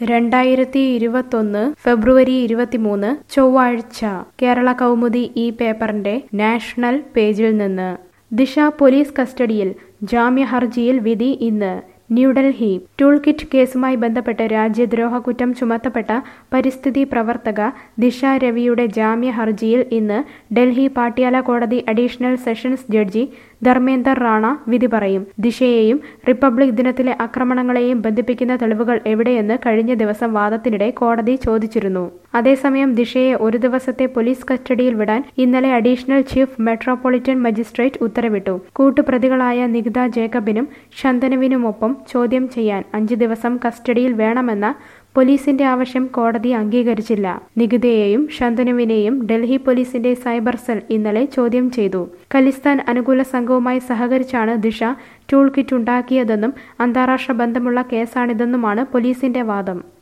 രണ്ടായിരത്തി ഇരുപത്തൊന്ന് ഫെബ്രുവരി ഇരുപത്തിമൂന്ന് ചൊവ്വാഴ്ച കേരള കൗമുദി ഈ പേപ്പറിന്റെ നാഷണൽ പേജിൽ നിന്ന് ദിശ പോലീസ് കസ്റ്റഡിയിൽ ജാമ്യ ഹർജിയിൽ വിധി ഇന്ന് ന്യൂഡൽഹി ടൂൾ കിറ്റ് കേസുമായി ബന്ധപ്പെട്ട് രാജ്യദ്രോഹ കുറ്റം ചുമത്തപ്പെട്ട പരിസ്ഥിതി പ്രവർത്തക ദിശ രവിയുടെ ജാമ്യ ഹർജിയിൽ ഇന്ന് ഡൽഹി പാട്യാല കോടതി additional sessions judge Dharmender Rana വിധി പറയും ദിശയെയും റിപ്പബ്ലിക് ദിനത്തിലെ ആക്രമണങ്ങളെയും ബന്ധിപ്പിക്കുന്ന തെളിവുകൾ എവിടെയെന്ന് കഴിഞ്ഞ ദിവസം വാദത്തിനിടെ കോടതി ചോദിച്ചിരുന്നു അതേസമയം ദിശയെ ഒരു ദിവസത്തെ പോലീസ് കസ്റ്റഡിയിൽ വിടാൻ ഇന്നലെ അഡീഷണൽ ചീഫ് മെട്രോപൊളിറ്റൻ മജിസ്ട്രേറ്റ് ഉത്തരവിട്ടു കൂട്ടുപ്രതികളായ നികിത ജേക്കബിനും ശന്തനുവിനുമൊപ്പം ചോദ്യം ചെയ്യാൻ അഞ്ച് ദിവസം കസ്റ്റഡിയിൽ വേണമെന്ന പോലീസിന്റെ ആവശ്യം കോടതി അംഗീകരിച്ചില്ല നികിതയെയും ശന്തനുവിനെയും ഡൽഹി പോലീസിന്റെ സൈബർ സെൽ ഇന്നലെ ചോദ്യം ചെയ്തു ഖലിസ്ഥാൻ അനുകൂല സംഘവുമായി സഹകരിച്ചാണ് ദിശ ടൂൾ കിറ്റ് ഉണ്ടാക്കിയതെന്നും അന്താരാഷ്ട്ര ബന്ധമുള്ള കേസാണിതെന്നുമാണ് പോലീസിന്റെ വാദം